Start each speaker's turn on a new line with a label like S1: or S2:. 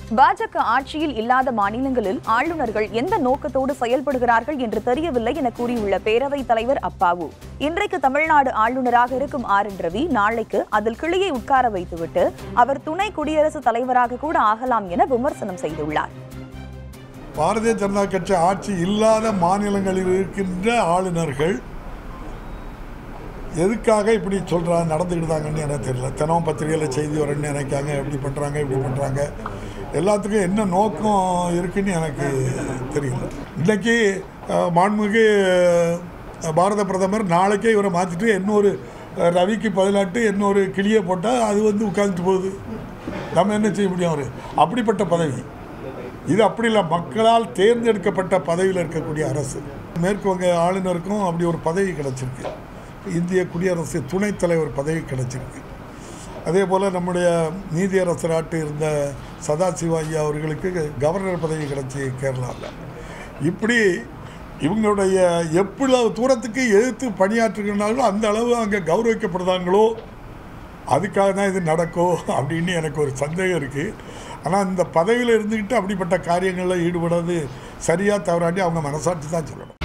S1: பாஜக ஆட்சியில் இல்லாத மாநிலங்களில் ஆளுநர்கள் எந்த நோக்கத்தோடு செயல்படுகிறார்கள் என்று தெரியவில்லை என கூறியுள்ள பேரவைத் தலைவர் அப்பாவு இன்றைக்கு தமிழ்நாடு ஆளுநராக இருக்கும் ஆர் என் ரவி நாளைக்கு அதில் கிளியை உட்கார வைத்துவிட்டு அவர் துணை குடியரசுத் தலைவராக கூட ஆகலாம் என விமர்சனம் செய்துள்ளார்
S2: பாரதிய ஜனதா கட்சி ஆட்சி இல்லாத மாநிலங்களில் இருக்கின்ற ஆளுநர்கள் எதுக்காக இப்படி சொல்கிறாங்க நடந்துக்கிட்டாங்கன்னு எனக்கு தெரியல தினம் பத்திரிகையில் செய்தி வரேன்னு நினைக்காங்க இப்படி பண்ணுறாங்க இப்படி பண்ணுறாங்க எல்லாத்துக்கும் என்ன நோக்கம் இருக்குன்னு எனக்கு தெரியல இன்றைக்கி அஹ், மாண்புமிகு அஹ், பாரத பிரதமர் நாளைக்கே இவரை மாற்றிட்டு இன்னொரு அஹ், ரவிக்கு பதிலாட்டு இன்னொரு கிளியை போட்டால் அது வந்து உட்காந்துட்டு போகுது நம்ம என்ன செய்ய முடியும் அவர் அப்படிப்பட்ட பதவி இது அப்படி இல்லை மக்களால் தேர்ந்தெடுக்கப்பட்ட பதவியில் இருக்கக்கூடிய அரசு மேற்கு வங்க ஆளுநருக்கும் அப்படி ஒரு பதவி கிடச்சிருக்கு இந்திய குடியரசு துணைத் தலைவர் பதவி கிடச்சிருக்கு அதே போல் நம்முடைய நீதியரசராட்டு இருந்த சதாசிவ ஐயா அவர்களுக்கு கவர்னர் பதவி கிடச்சி கேரளாவில் இப்படி இவங்களுடைய எவ்வளவு தூரத்துக்கு எதிர்த்து பணியாற்றுகிறாங்களோ அந்த அளவு அங்கே கௌரவிக்கப்படுறாங்களோ அதுக்காக தான் இது நடக்கும் அப்படின்னு எனக்கு ஒரு சந்தேகம் இருக்குது ஆனால் இந்த பதவியில் இருந்துக்கிட்டு அப்படிப்பட்ட காரியங்களில் ஈடுபடுறது சரியாக தவறாண்டி அவங்க மனசாட்சி தான் சொல்லணும்